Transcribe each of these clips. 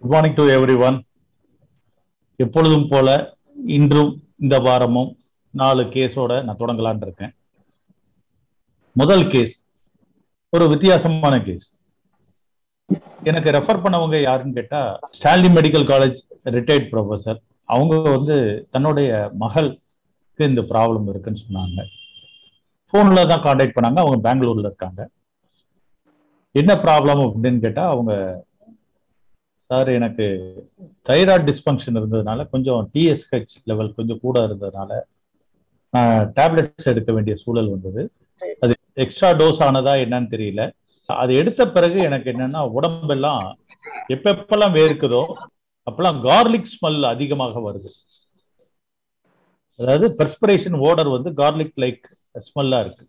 good morning to everyone எப்பொழுதும் போல இன்றும் இந்த வாரமும் நாலு கேஸோட நான் தொடங்கலான் இருக்கேன் முதல் கேஸ் ஒரு வித்தியாசமான கேஸ் எனக்கு ரெஃபர் பண்ணவங்க யாருன்னு கேட்டா Stanley medical college retired professor அவங்க வந்து தன்னுடைய மகளுக்கு இந்த ப்ராப்ளம் இருக்குன்னு சொன்னாங்க ஃபோன்ல தான் காண்டாக்ட் பண்ணாங்க அவங்க பெங்களூர்ல இருக்காங்க என்ன ப்ராப்ளம் அப்படின்னு கேட்டா அவங்க சார் எனக்கு தைராய்டு டிஸ்ஃபங்க்ஷன் இருந்ததுனால கொஞ்சம் டிஎஸ்ஹெச் லெவல் கொஞ்சம் கூட இருந்ததுனால நான் டேப்லெட்ஸ் எடுக்க வேண்டிய சூழல் வந்தது அது எக்ஸ்ட்ரா டோஸ் ஆனதா என்னன்னு தெரியல அது எடுத்த பிறகு எனக்கு என்னன்னா உடம்பெல்லாம் எப்பப்பெல்லாம் வேர்க்குதோ அப்பெல்லாம் கார்லிக் ஸ்மெல் அதிகமாக வருது அதாவது பெர்ஸ்பிரேஷன் ஓடர் வந்து கார்லிக் லைக் ஸ்மெல்லா இருக்கு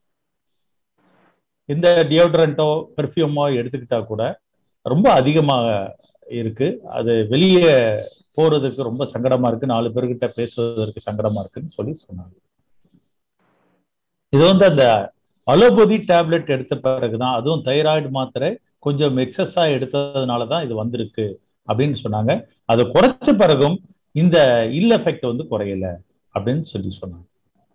இந்த டியோட்ரண்ட்டோ பெர்ஃப்யூமோ எடுத்துக்கிட்டா கூட ரொம்ப அதிகமாக இருக்கு அது வெளியே போறதுக்கு ரொம்ப சங்கடமா இருக்கு நாலு பேர்கிட்ட பேசுவதற்கு சங்கடமா இருக்குன்னு சொல்லி சொன்னாங்க இது வந்து அந்த அலோபதி டேப்லெட் எடுத்த பிறகுதான் அதுவும் தைராய்டு மாத்திரை கொஞ்சம் எக்ஸஸா எடுத்ததுனால தான் இது வந்திருக்கு அப்படின்னு சொன்னாங்க அதை குறைச்ச பிறகும் இந்த இல் எஃபெக்ட் வந்து குறையல அப்படின்னு சொல்லி சொன்னாங்க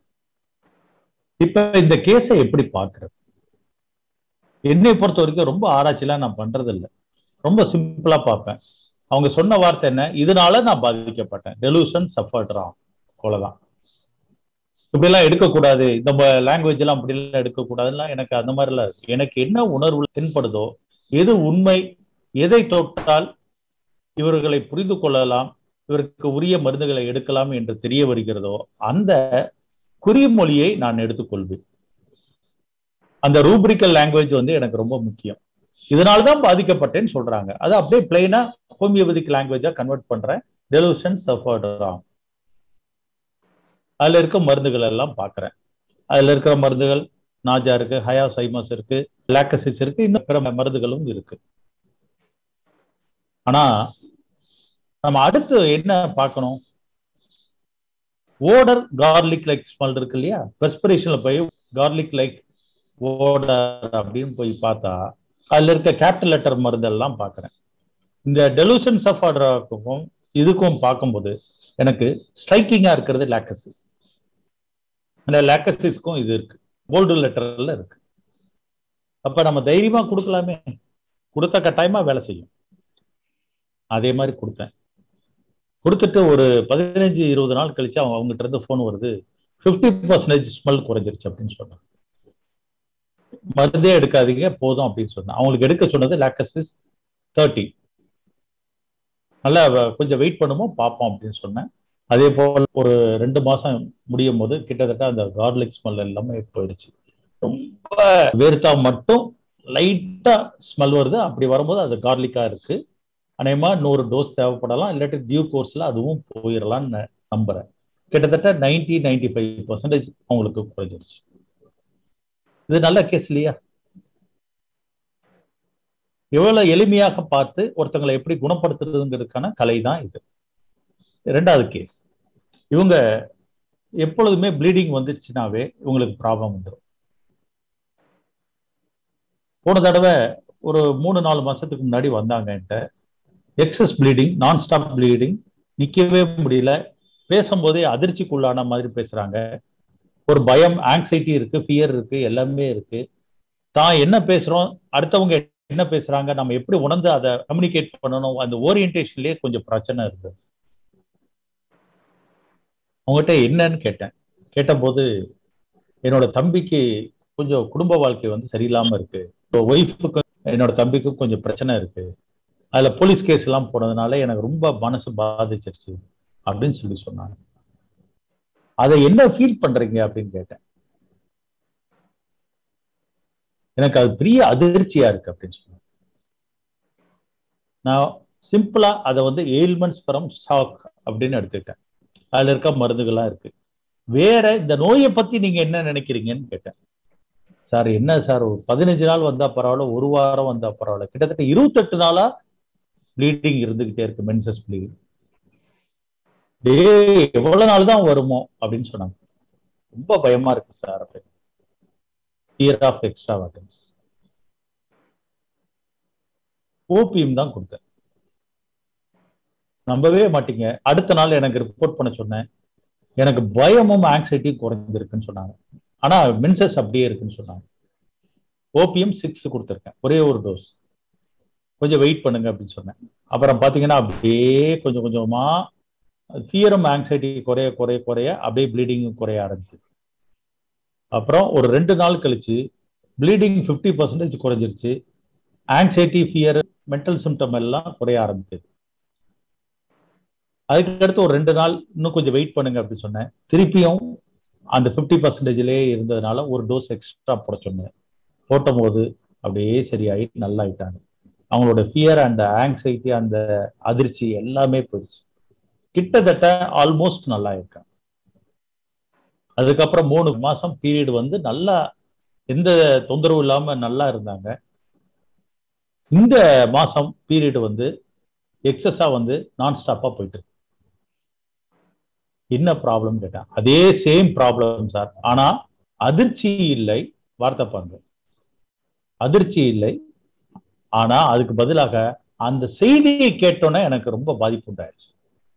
இப்ப இந்த கேஸை எப்படி பார்க்கறது என்னை பொறுத்த வரைக்கும் ரொம்ப ஆராய்ச்சிலாம் நான் பண்றது இல்லை ரொம்ப சிம்பிளா பார்ப்பேன் அவங்க சொன்ன வார்த்தை என்ன இதனால நான் பாதிக்கப்பட்டேன் டெலூஷன் சஃபர்ட்ரா அவ்வளவுதான் இப்படிலாம் எடுக்கக்கூடாது இந்த லாங்குவேஜ் எல்லாம் அப்படி எல்லாம் எடுக்கக்கூடாதுலாம் எனக்கு அந்த மாதிரிலாம் இருக்கு எனக்கு என்ன உணர்வு தென்படுதோ எது உண்மை எதை தொட்டால் இவர்களை புரிந்து கொள்ளலாம் இவருக்கு உரிய மருந்துகளை எடுக்கலாம் என்று தெரிய வருகிறதோ அந்த குறிமொழியை நான் எடுத்துக்கொள்வேன் அந்த ரூப்ரிக்கல் லாங்குவேஜ் வந்து எனக்கு ரொம்ப முக்கியம் இதனாலதான் பாதிக்கப்பட்டேன்னு சொல்றாங்க அது அப்படியே பிளைனா ஹோமியோபதிக் லாங்குவேஜா கன்வெர்ட் பண்றேன் டெலூஷன் சஃபர்டராம் அதுல இருக்க மருந்துகள் எல்லாம் பாக்குறேன் அதுல இருக்கிற மருந்துகள் நாஜா இருக்கு ஹயாசைமஸ் இருக்கு லாக்கசிஸ் இருக்கு இன்னும் பிற மருந்துகளும் இருக்கு ஆனா நம்ம அடுத்து என்ன பார்க்கணும் ஓடர் கார்லிக் லைக் ஸ்மெல் இருக்கு இல்லையா பெர்ஸ்பிரேஷன்ல போய் கார்லிக் லைக் ஓடர் அப்படின்னு போய் பார்த்தா அதுல இருக்க கேபிட்டல் லெட்டர் மருந்து எல்லாம் பாக்குறேன் இந்த டெலூஷன் சஃபாட்ராக்கும் இதுக்கும் பார்க்கும்போது எனக்கு ஸ்ட்ரைக்கிங்கா இருக்கிறது லாக்கசிஸ் அந்த லாக்கசிஸ்க்கும் இது இருக்கு போல்டு லெட்டர்ல இருக்கு அப்ப நம்ம தைரியமா கொடுக்கலாமே கொடுத்த கட்டாயமா வேலை செய்யும் அதே மாதிரி கொடுத்தேன் கொடுத்துட்டு ஒரு பதினஞ்சு இருபது நாள் கழிச்சு அவங்க அவங்ககிட்ட இருந்து ஃபோன் வருது ஃபிஃப்டி பர்சன்டேஜ் ஸ்மெல் குறைஞ்சிருச்சு அப்படின்னு சொன்னாங்க மருந்தே எடுக்காதீங்க போதும் அப்படின்னு சொன்னேன் அவங்களுக்கு எடுக்க சொன்னது லாக்கசிஸ் தேர்ட்டி நல்லா கொஞ்சம் வெயிட் பண்ணுமோ பார்ப்போம் அப்படின்னு சொன்னேன் அதே போல் ஒரு ரெண்டு மாசம் முடியும் போது கிட்டத்தட்ட அந்த கார்லிக் ஸ்மெல் எல்லாமே போயிடுச்சு ரொம்ப வேர்த்தா மட்டும் லைட்டா ஸ்மெல் வருது அப்படி வரும்போது அது கார்லிக்கா இருக்கு அநேகமா நூறு டோஸ் தேவைப்படலாம் இல்லாட்டி டியூ கோர்ஸ்ல அதுவும் போயிடலாம்னு நம்புறேன் கிட்டத்தட்ட நைன்டி நைன்டி ஃபைவ் பர்சன்டேஜ் அவங்களுக்கு குறைஞ்சிருச்சு இது நல்ல கேஸ் இல்லையா எவ்வளவு எளிமையாக பார்த்து ஒருத்தங்களை எப்படி குணப்படுத்துறதுங்கிறதுக்கான கலை தான் இது ரெண்டாவது கேஸ் இவங்க எப்பொழுதுமே ப்ளீடிங் வந்துச்சுனாவே இவங்களுக்கு ப்ராப்ளம் வந்துடும் போன தடவை ஒரு மூணு நாலு மாசத்துக்கு முன்னாடி வந்தாங்கன்ட்ட எக்ஸஸ் ப்ளீடிங் நான் ஸ்டாப் ப்ளீடிங் நிக்கவே முடியல பேசும்போதே அதிர்ச்சிக்குள்ளான மாதிரி பேசுறாங்க ஒரு பயம் ஆங்ஸைட்டி இருக்கு ஃபியர் இருக்கு எல்லாமே இருக்கு தான் என்ன பேசுறோம் அடுத்தவங்க என்ன பேசுறாங்க நம்ம எப்படி உணர்ந்து அதை கம்யூனிகேட் பண்ணணும் அந்த ஓரியன்டேஷன்லயே கொஞ்சம் பிரச்சனை இருக்கு அவங்ககிட்ட என்னன்னு கேட்டேன் கேட்டபோது என்னோட தம்பிக்கு கொஞ்சம் குடும்ப வாழ்க்கை வந்து சரியில்லாம இருக்கு ஒய்ஃபுக்கு என்னோட தம்பிக்கும் கொஞ்சம் பிரச்சனை இருக்கு அதுல போலீஸ் கேஸ் எல்லாம் போனதுனால எனக்கு ரொம்ப மனசு பாதிச்சிருச்சு அப்படின்னு சொல்லி சொன்னாங்க அதை என்ன ஃபீல் பண்றீங்க அப்படின்னு கேட்டேன் எனக்கு அது பெரிய அதிர்ச்சியா இருக்கு அப்படின்னு சொன்னாங்க நான் சிம்பிளா அதை வந்து எயில்மெண்ட்ஸ் ஃப்ரம் ஷாக் அப்படின்னு எடுத்துக்கிட்டேன் அதுல இருக்க மருந்துகள்லாம் இருக்கு வேற இந்த நோயை பத்தி நீங்க என்ன நினைக்கிறீங்கன்னு கேட்டேன் சார் என்ன சார் ஒரு பதினஞ்சு நாள் வந்தா பரவாயில்ல ஒரு வாரம் வந்தா பரவாயில்ல கிட்டத்தட்ட இருபத்தெட்டு நாளா ப்ளீடிங் இருந்துகிட்டே இருக்கு மென்சஸ் ப்ளீடிங் டே எவ்வளவு நாள் தான் வருமோ அப்படின்னு சொன்னாங்க ரொம்ப பயமா இருக்கு சார் அப்படின்னு ஃபியர் ஆஃப் எக்ஸ்ட்ராவர்டன்ஸ் ஓபியம் தான் கொடுத்தேன் நம்பவே மாட்டீங்க அடுத்த நாள் எனக்கு ரிப்போர்ட் பண்ண சொன்னேன் எனக்கு பயமும் ஆங்ஸைட்டியும் குறைஞ்சிருக்குன்னு சொன்னாங்க ஆனா மின்சஸ் அப்படியே இருக்குன்னு சொன்னாங்க ஓபிஎம் சிக்ஸ் கொடுத்துருக்கேன் ஒரே ஒரு டோஸ் கொஞ்சம் வெயிட் பண்ணுங்க அப்படின்னு சொன்னேன் அப்புறம் பாத்தீங்கன்னா அப்படியே கொஞ்சம் கொஞ்சமா ஃபியரும் ஆங்ஸைட்டி குறைய குறைய குறைய அப்படியே ப்ளீடிங்கும் குறைய ஆரம்பிச்சு அப்புறம் ஒரு ரெண்டு நாள் கழிச்சு ப்ளீடிங் ஃபிஃப்டி பர்சன்டேஜ் குறைஞ்சிருச்சு ஆங்ஸைட்டி ஃபியர் மென்டல் சிம்டம் எல்லாம் குறைய ஆரம்பிச்சது அதுக்கடுத்து ஒரு ரெண்டு நாள் இன்னும் கொஞ்சம் வெயிட் பண்ணுங்க அப்படின்னு சொன்னேன் திருப்பியும் அந்த ஃபிஃப்டி பர்சன்டேஜ்லேயே இருந்ததுனால ஒரு டோஸ் எக்ஸ்ட்ரா போட சொன்னேன் போட்ட போது அப்படியே சரியாயி நல்லா ஆயிட்டாங்க அவங்களோட ஃபியர் அந்த ஆங்ஸைட்டி அந்த அதிர்ச்சி எல்லாமே போயிடுச்சு கிட்டத்தட்ட ஆல்மோஸ்ட் நல்லா இருக்காங்க அதுக்கப்புறம் மூணு மாசம் பீரியட் வந்து நல்லா எந்த தொந்தரவும் இல்லாம நல்லா இருந்தாங்க இந்த மாசம் பீரியட் வந்து எக்ஸஸா வந்து நான் ஸ்டாப்பா போயிட்டு என்ன ப்ராப்ளம் கேட்டேன் அதே சேம் ப்ராப்ளம் சார் ஆனா அதிர்ச்சி இல்லை வார்த்தை பாருங்க அதிர்ச்சி இல்லை ஆனா அதுக்கு பதிலாக அந்த செய்தியை கேட்டோன்னே எனக்கு ரொம்ப பாதிப்பு உண்டாயிருச்சு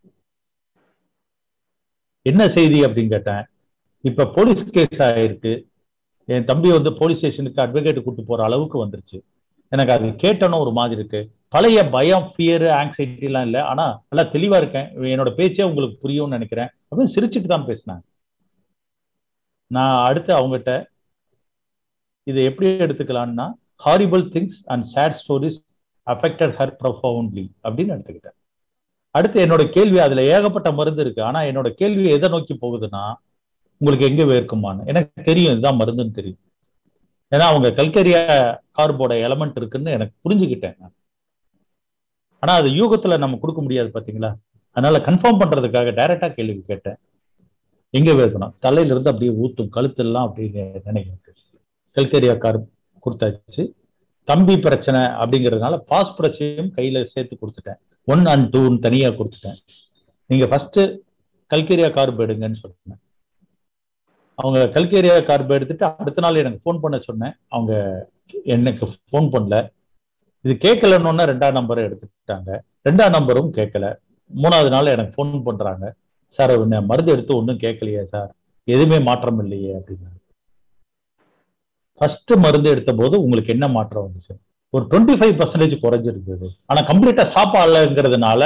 என்ன செய்தி அப்படின்னு கேட்டேன் இப்ப போலீஸ் கேஸ் ஆயிருக்கு என் தம்பி வந்து போலீஸ் ஸ்டேஷனுக்கு அட்வொகேட் கூட்டு போற அளவுக்கு வந்துருச்சு எனக்கு அது கேட்டோன்னு ஒரு மாதிரி இருக்கு பழைய பயம் ஃபியர் ஆங்ஸைட்டி எல்லாம் இல்லை ஆனா நல்லா தெளிவா இருக்கேன் என்னோட பேச்சே உங்களுக்கு புரியும்னு நினைக்கிறேன் அப்படின்னு சிரிச்சுட்டு தான் பேசினாங்க நான் அடுத்து அவங்ககிட்ட இதை எப்படி எடுத்துக்கலாம்னா horrible things and sad stories affected her profoundly அப்படின்னு எடுத்துக்கிட்டேன் அடுத்து என்னோட கேள்வி அதுல ஏகப்பட்ட மருந்து இருக்கு ஆனா என்னோட கேள்வி எதை நோக்கி போகுதுன்னா உங்களுக்கு எங்க வேர்க்குமான்னு எனக்கு தெரியும் இதுதான் மருந்துன்னு தெரியும் ஏன்னா அவங்க கல்கரியா கார்போட எலமெண்ட் இருக்குன்னு எனக்கு புரிஞ்சுக்கிட்டேன் ஆனா அது யூகத்துல நம்ம கொடுக்க முடியாது பாத்தீங்களா அதனால கன்ஃபார்ம் பண்றதுக்காக டைரக்டா கேள்வி கேட்டேன் எங்க வேர்க்கணும் தலையில இருந்து அப்படியே ஊத்தும் கழுத்தெல்லாம் அப்படியே நினைக்கிறேன் கல்கரியா கார்ப் கொடுத்தாச்சு தம்பி பிரச்சனை அப்படிங்கிறதுனால பாஸ் பிரச்சனையும் கையில சேர்த்து கொடுத்துட்டேன் ஒன் அண்ட் டூன்னு தனியா கொடுத்துட்டேன் நீங்க ஃபர்ஸ்ட் கல்கேரியா கார்ப் எடுங்கன்னு சொன்னேன் அவங்க கல்கேரியா கார்ப் எடுத்துட்டு அடுத்த நாள் எனக்கு ஃபோன் பண்ண சொன்னேன் அவங்க எனக்கு ஃபோன் பண்ணல இது கேட்கலன்னு ரெண்டாம் நம்பரை எடுத்துக்கிட்டாங்க ரெண்டாம் நம்பரும் கேட்கல மூணாவது நாள் எனக்கு ஃபோன் பண்றாங்க சார் மருந்து எடுத்து ஒன்றும் கேட்கலையே சார் எதுவுமே மாற்றம் இல்லையே அப்படின்னாங்க ஃபர்ஸ்ட் மருந்து எடுத்த போது உங்களுக்கு என்ன மாற்றம் வந்துச்சு ஒரு டுவெண்ட்டி ஃபைவ் பர்சன்டேஜ் குறைஞ்சிருந்தது ஆனா கம்ப்ளீட்டா ஸ்டாப் ஆகலைங்கிறதுனால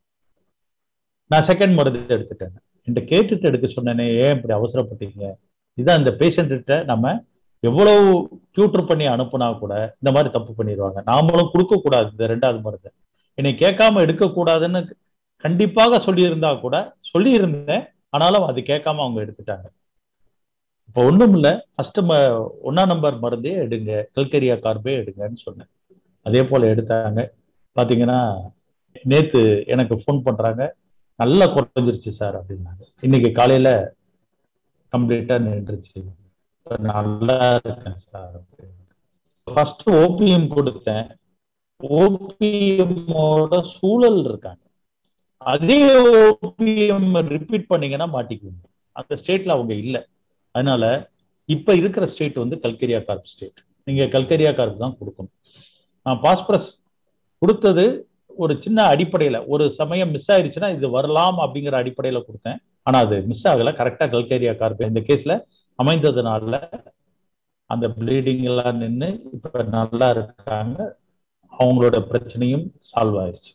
நான் செகண்ட் மருந்து எடுத்துட்டேன் என்கிட்ட கேட்டுட்டு எடுக்க சொன்னேனே ஏன் இப்படி அவசரப்பட்டீங்க இதான் இந்த பேஷண்ட்ட நம்ம எவ்வளவு டியூட்டர் பண்ணி அனுப்புனா கூட இந்த மாதிரி தப்பு பண்ணிடுவாங்க நாமளும் கொடுக்க கூடாது இந்த ரெண்டாவது மருந்து என்னை கேட்காம எடுக்கக்கூடாதுன்னு கண்டிப்பாக சொல்லியிருந்தா கூட சொல்லியிருந்தேன் ஆனாலும் அது கேட்காம அவங்க எடுத்துட்டாங்க இப்போ ஒன்றும் இல்லை ஃபர்ஸ்ட் ஒன்னா நம்பர் மருந்தே எடுங்க கல்கரியா கார்பே எடுங்கன்னு சொன்னேன் அதே போல எடுத்தாங்க பார்த்தீங்கன்னா நேத்து எனக்கு ஃபோன் பண்றாங்க நல்லா குறைஞ்சிருச்சு சார் அப்படின்னாங்க இன்னைக்கு காலையில கம்ப்ளீட்டா நின்றுச்சு நல்லா இருக்கேன் சார் ஃபர்ஸ்ட் ஓபிஎம் கொடுத்தேன் ஓபிஎம்மோட சூழல் இருக்காங்க அதே ஓபிஎம் ரிப்பீட் பண்ணீங்கன்னா மாட்டிக்குவீங்க அந்த ஸ்டேட்ல அவங்க இல்லை அதனால இப்ப இருக்கிற ஸ்டேட் வந்து கல்கரியா கார்ப் ஸ்டேட் நீங்க கல்கரியா கார்ப் தான் கொடுக்கணும் நான் பாஸ்பரஸ் கொடுத்தது ஒரு சின்ன அடிப்படையில ஒரு சமயம் மிஸ் ஆயிடுச்சுன்னா இது வரலாம் அப்படிங்கிற அடிப்படையில கொடுத்தேன் ஆனா அது மிஸ் ஆகல கரெக்டா கல்கேரியா கார்ப் இந்த கேஸ்ல அமைந்ததுனால அந்த ப்ளீடிங் எல்லாம் நின்று இப்ப நல்லா இருக்காங்க அவங்களோட பிரச்சனையும் சால்வ் ஆயிடுச்சு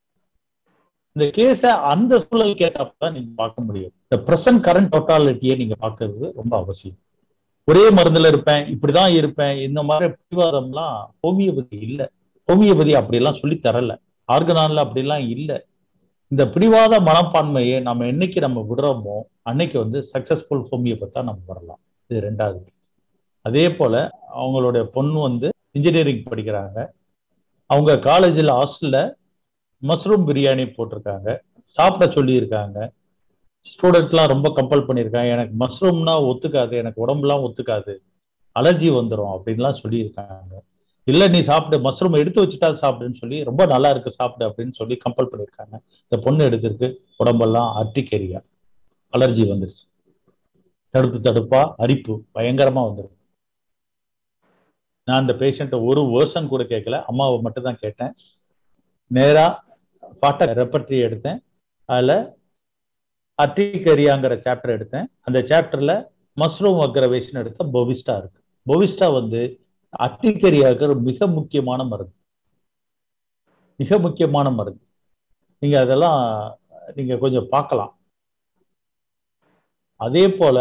இந்த கேஸ அந்த சூழல் கேட்டப்பதான் நீங்க பார்க்க முடியும் இந்த பிரசன்ட் கரண்ட் டோட்டாலிட்டியை நீங்க பார்க்கறது ரொம்ப அவசியம் ஒரே மருந்துல இருப்பேன் இப்படிதான் இருப்பேன் இந்த மாதிரி பிடிவாதம்லாம் ஹோமியோபதி இல்லை ஹோமியோபதி அப்படியெல்லாம் சொல்லி தரல ஆர்கனான்ல அப்படிலாம் இல்லை இந்த பிடிவாத மனப்பான்மையை நம்ம என்னைக்கு நம்ம விடுறோமோ அன்னைக்கு வந்து சக்சஸ்ஃபுல் ஹோமியோபத்தா நம்ம வரலாம் இது ரெண்டாவது அதே போல அவங்களுடைய பொண்ணு வந்து இன்ஜினியரிங் படிக்கிறாங்க அவங்க காலேஜில் ஹாஸ்டல்ல மஷ்ரூம் பிரியாணி போட்டிருக்காங்க சாப்பிட சொல்லியிருக்காங்க ஸ்டூடெண்ட்லாம் ரொம்ப கம்பல் பண்ணியிருக்காங்க எனக்கு மஷ்ரூம்னா ஒத்துக்காது எனக்கு உடம்புலாம் ஒத்துக்காது அலர்ஜி வந்துடும் அப்படின்லாம் சொல்லியிருக்காங்க இல்லை நீ சாப்பிடு மஷ்ரூம் எடுத்து வச்சுட்டா சாப்பிடுன்னு சொல்லி ரொம்ப நல்லா இருக்கு சாப்பிடு அப்படின்னு சொல்லி கம்பல் பண்ணியிருக்காங்க இந்த பொண்ணு எடுத்திருக்கு உடம்பெல்லாம் அர்டிகேரியா அலர்ஜி வந்துருச்சு தடுப்பு தடுப்பா அரிப்பு பயங்கரமா வந்துடும் நான் அந்த பேஷண்ட்டை ஒரு வேர்ஷன் கூட கேட்கல அம்மாவை மட்டும் தான் கேட்டேன் நேரா பாட்டை ரெப்பட்ரி எடுத்தேன் அதில் அர்டிகரியாங்கிற சாப்டர் எடுத்தேன் அந்த சாப்டர்ல மஸ்ரூம் அக்ரவேஷன் எடுத்த பொவிஸ்டா இருக்கு பொவிஸ்டா வந்து அர்டிகரியாவுக்கு மிக முக்கியமான மருந்து மிக முக்கியமான மருந்து நீங்க அதெல்லாம் நீங்க கொஞ்சம் பார்க்கலாம் அதே போல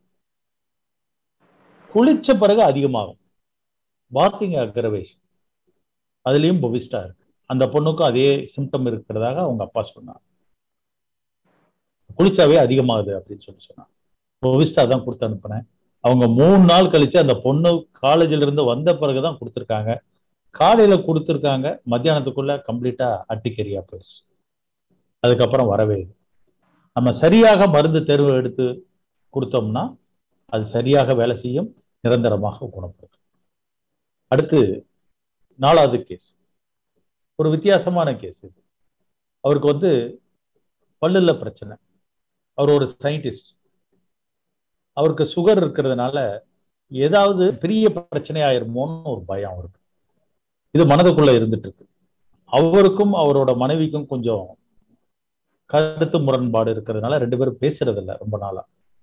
குளிச்ச பிறகு அதிகமாகும் பாத்திங் அக்ரவேஷன் அதுலயும் பொவிஸ்டா இருக்கு அந்த பொண்ணுக்கும் அதே சிம்டம் இருக்கிறதாக அவங்க அப்பா சொன்னாங்க குளிச்சாவே அதிகமாகுது அப்படின்னு சொல்லி சொன்னாங்க பொவிஸ்டா தான் கொடுத்து அனுப்புனேன் அவங்க மூணு நாள் கழிச்சு அந்த பொண்ணு காலேஜ்ல இருந்து வந்த பிறகுதான் கொடுத்துருக்காங்க காலையில கொடுத்துருக்காங்க மத்தியானத்துக்குள்ள கம்ப்ளீட்டா அட்டிக்கரியா போயிடுச்சு அதுக்கப்புறம் வரவே இல்லை நம்ம சரியாக மருந்து தேர்வு எடுத்து கொடுத்தோம்னா அது சரியாக வேலை செய்யும் நிரந்தரமாக குணப்படும் அடுத்து நாலாவது கேஸ் ஒரு வித்தியாசமான கேஸ் இது அவருக்கு வந்து பல்லுல பிரச்சனை அவர் ஒரு சயின்டிஸ்ட் அவருக்கு சுகர் இருக்கிறதுனால ஏதாவது பெரிய பிரச்சனை ஆயிருமோன்னு ஒரு பயம் அவருக்கு இது மனதுக்குள்ள இருந்துட்டு இருக்கு அவருக்கும் அவரோட மனைவிக்கும் கொஞ்சம் கருத்து முரண்பாடு இருக்கிறதுனால ரெண்டு பேரும் பேசுறது இல்லை ரொம்ப நாளா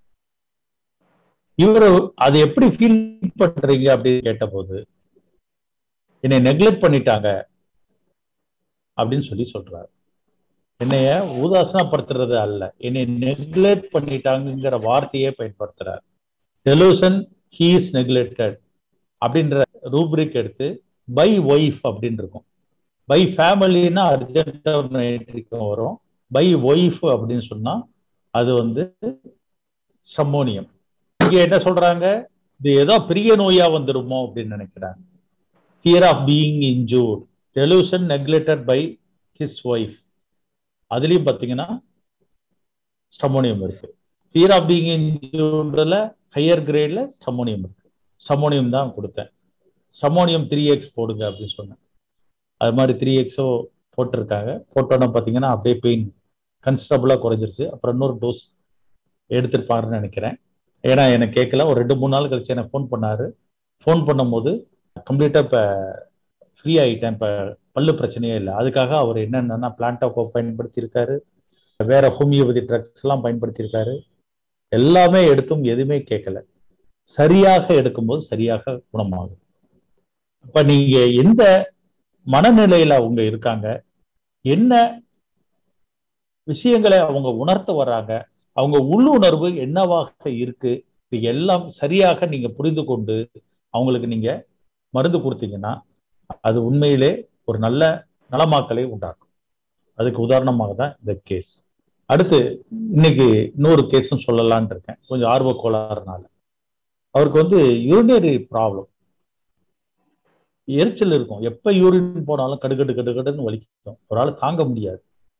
இவரு அதை எப்படி ஃபீல் பண்றீங்க அப்படின்னு கேட்டபோது என்னை நெக்லெக்ட் பண்ணிட்டாங்க அப்படின்னு சொல்லி சொல்றாரு என்னைய ஊதாசனப்படுத்துறது அல்ல என்னை நெக்லெக்ட் பண்ணிட்டாங்கிற வார்த்தையே பயன்படுத்துறார் டெலூசன் ஹீ இஸ் நெக்லெக்டட் அப்படின்ற ரூப்ரிக் எடுத்து பை ஒய்ஃப் அப்படின்னு இருக்கும் பை ஃபேமிலின்னா அர்ஜென்ட் வரும் பை ஒய்ஃப் அப்படின்னு சொன்னா அது வந்து ஸ்டமோனியம் இங்க என்ன சொல்றாங்க இது ஏதோ பெரிய நோயா வந்துருமோ அப்படின்னு நினைக்கிறாங்க fear of being injured delusion neglected by his wife அதுலயும் பாத்தீங்கன்னா ஸ்டமோனியம் இருக்கு ஃபியர் ஆஃப் பீயிங் இன்ஜூர்ட்ல ஹையர் கிரேட்ல ஸ்டமோனியம் இருக்கு ஸ்டமோனியம் தான் கொடுத்தேன் ஸ்டமோனியம் த்ரீ எக்ஸ் போடுங்க அப்படின்னு சொன்னேன் அது மாதிரி த்ரீ எக்ஸோ போட்டிருக்காங்க போட்டோன்னா பார்த்தீங்கன்னா அப்படியே பெயின் கன்ஸ்டபுளாக குறைஞ்சிருச்சு அப்புறம் இன்னொரு டோஸ் எடுத்திருப்பாருன்னு நினைக்கிறேன் ஏன்னா எனக்கு கேட்கல ஒரு ரெண்டு மூணு நாள் கழிச்சு எனக்கு ஃபோன் பண்ணாரு ஃபோன் பண்ணும்போது கம்ப்ளீட்டாக இப்போ ஃப்ரீ ஆகிட்டேன் இப்போ பல்லு பிரச்சனையே இல்லை அதுக்காக அவர் என்னென்னா பிளான்டாக்கோ பயன்படுத்தியிருக்காரு வேற ஹோமியோபதி ட்ரக்ஸ் எல்லாம் பயன்படுத்தியிருக்காரு எல்லாமே எடுத்தும் எதுவுமே கேட்கல சரியாக எடுக்கும்போது சரியாக குணமாகும் அப்ப நீங்க எந்த மனநிலையில அவங்க இருக்காங்க என்ன விஷயங்களை அவங்க உணர்த்த வர்றாங்க அவங்க உள்ளுணர்வு என்னவாக இருக்கு இது எல்லாம் சரியாக நீங்க புரிந்து கொண்டு அவங்களுக்கு நீங்க மருந்து கொடுத்தீங்கன்னா அது உண்மையிலே ஒரு நல்ல நலமாக்கலை உண்டாக்கும் அதுக்கு உதாரணமாக தான் இந்த கேஸ் அடுத்து இன்னைக்கு இன்னொரு கேஸும் சொல்லலான் இருக்கேன் கொஞ்சம் ஆர்வ கோளாறுனால அவருக்கு வந்து யூரினரி ப்ராப்ளம் எரிச்சல் இருக்கும் எப்ப யூரின் போனாலும் கடுகடு கடுகடுன்னு வலிக்கும் ஒரு ஆள் தாங்க முடியாது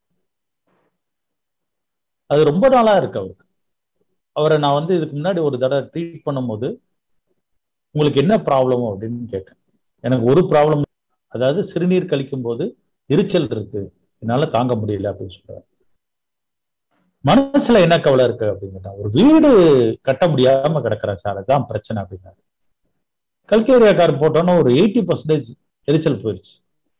அது ரொம்ப நாளா இருக்கு அவருக்கு அவரை நான் வந்து இதுக்கு முன்னாடி ஒரு தடவை ட்ரீட் பண்ணும்போது உங்களுக்கு என்ன ப்ராப்ளம் அப்படின்னு கேட்டேன் எனக்கு ஒரு ப்ராப்ளம் அதாவது சிறுநீர் கழிக்கும் போது எரிச்சல் இருக்கு என்னால தாங்க முடியல அப்படின்னு சொல்றாரு மனசுல என்ன கவலை இருக்கு அப்படின்னு ஒரு வீடு கட்ட முடியாம கிடக்குறேன் சார் அதுதான் பிரச்சனை அப்படின்னாரு கல்கேரியா கார் போட்டோன்னா ஒரு எயிட்டி பர்சன்டேஜ் எரிச்சல் போயிடுச்சு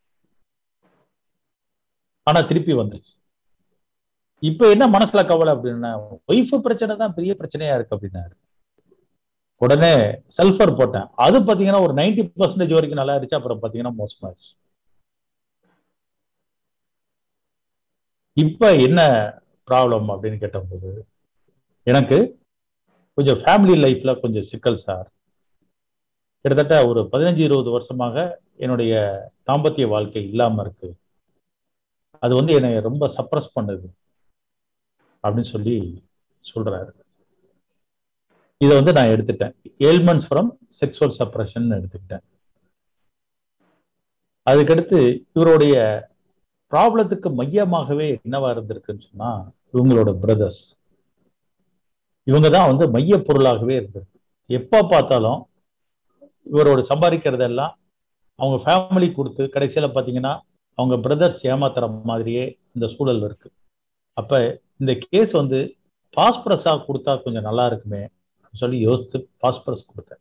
ஆனா திருப்பி வந்துருச்சு இப்ப என்ன மனசுல கவலை அப்படின்னா ஒய்ஃப் பிரச்சனை தான் பெரிய பிரச்சனையா இருக்கு அப்படின்னாரு உடனே சல்ஃபர் போட்டேன் அது பாத்தீங்கன்னா ஒரு நைன்டி பர்சன்டேஜ் வரைக்கும் நல்லா இருந்துச்சு அப்புறம் பாத்தீங்கன்னா மோசமாயிருச்சு இப்ப என்ன ப்ராப்ளம் அப்படின்னு கேட்டபோது எனக்கு கொஞ்சம் ஃபேமிலி லைஃப்ல கொஞ்சம் சிக்கல் சார் கிட்டத்தட்ட ஒரு பதினஞ்சு இருபது வருஷமாக என்னுடைய தாம்பத்திய வாழ்க்கை இல்லாம இருக்கு அது வந்து என்னை ரொம்ப சப்ரஸ் பண்ணுது அப்படின்னு சொல்லி சொல்றாரு இதை வந்து நான் எடுத்துட்டேன் ஏல்மெண்ட்ஸ் ஃப்ரம் செக்ஸுவல் சப்ரஷன் எடுத்துக்கிட்டேன் அதுக்கடுத்து இவருடைய ப்ராப்ளத்துக்கு மையமாகவே என்னவா இருந்திருக்குன்னு சொன்னா இவங்களோட பிரதர்ஸ் இவங்க தான் வந்து மைய பொருளாகவே இருந்திருக்கு எப்ப பார்த்தாலும் இவரோட சம்பாதிக்கிறதெல்லாம் அவங்க ஃபேமிலி கொடுத்து கடைசியில பாத்தீங்கன்னா அவங்க பிரதர்ஸ் ஏமாத்துற மாதிரியே இந்த சூழல் இருக்கு அப்ப இந்த கேஸ் வந்து பாஸ்பரஸா கொடுத்தா கொஞ்சம் நல்லா இருக்குமே சொல்லி யோசித்து பாஸ்பரஸ் கொடுத்தேன்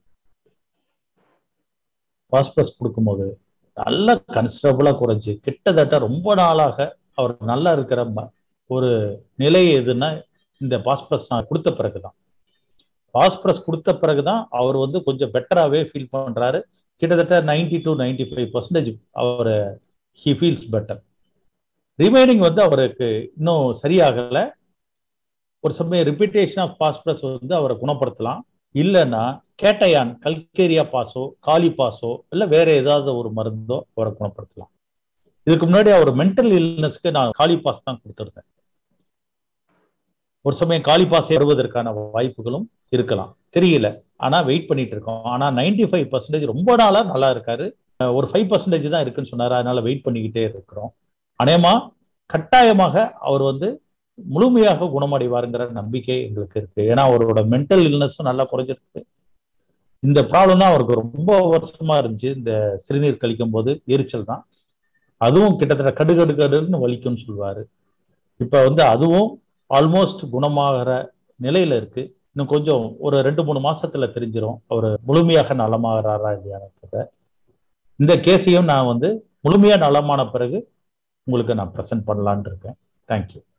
பாஸ்பரஸ் கொடுக்கும்போது நல்ல கன்சிடபிளா குறைஞ்சு கிட்டத்தட்ட ரொம்ப நாளாக அவர் நல்லா இருக்கிற ம- ஒரு நிலை எதுன்னா இந்த பாஸ்பரஸ் நான் கொடுத்த பிறகுதான் பாஸ்பரஸ் கொடுத்த பிறகுதான் அவர் வந்து கொஞ்சம் பெட்டராகவே ஃபீல் பண்றாரு கிட்டத்தட்ட ninety to ninety five percentage அவர் ஹி ஃபீல்ஸ் பெட்டர் ரிமைனிங் வந்து அவருக்கு இன்னும் சரியாகல ஒரு சமயம் ரிப்பீட்டேஷன் ஆஃப் பாஸ்பரஸ் வந்து அவரை குணப்படுத்தலாம் இல்லைன்னா கேட்டயான் கல்கேரியா பாசோ காலி பாசோ இல்லை வேற ஏதாவது ஒரு மருந்தோ அவரை குணப்படுத்தலாம் இதுக்கு முன்னாடி அவர் மென்டல் இல்னஸ்க்கு நான் காலி பாஸ் தான் கொடுத்துருந்தேன் ஒரு சமயம் காலி பாஸ் வருவதற்கான வாய்ப்புகளும் இருக்கலாம் தெரியல ஆனா வெயிட் பண்ணிட்டு இருக்கோம் ஆனா நைன்டி ஃபைவ் பர்சன்டேஜ் ரொம்ப நாளா நல்லா இருக்காரு அஹ் ஒரு ஃபைவ் பர்சன்டேஜ் தான் இருக்குன்னு சொன்னாரு அதனால வெயிட் பண்ணிக்கிட்டே இருக்கிறோம் அநேகமா கட்டாயமாக அவர் வந்து முழுமையாக குணமடைவாருங்கிற நம்பிக்கை எங்களுக்கு இருக்கு ஏன்னா அவரோட மென்டல் இல்னஸும் நல்லா குறைஞ்சிருக்கு இந்த ப்ராப்ளம் தான் அவருக்கு ரொம்ப வருஷமா இருந்துச்சு இந்த சிறுநீர் கழிக்கும் போது எரிச்சல் தான் அதுவும் கிட்டத்தட்ட கடு கடு கடுன்னு வலிக்கும்னு சொல்லுவாரு இப்ப வந்து அதுவும் ஆல்மோஸ்ட் குணமாகிற நிலையில இருக்கு இன்னும் கொஞ்சம் ஒரு ரெண்டு மூணு மாசத்துல தெரிஞ்சிரும் அவர் முழுமையாக நலமாகறாரா இல்லையான்றத இந்த கேஸையும் நான் வந்து முழுமையா நலமான பிறகு உங்களுக்கு நான் ப்ரெசென்ட் பண்ணலான்னு இருக்கேன் தேங்க்யூ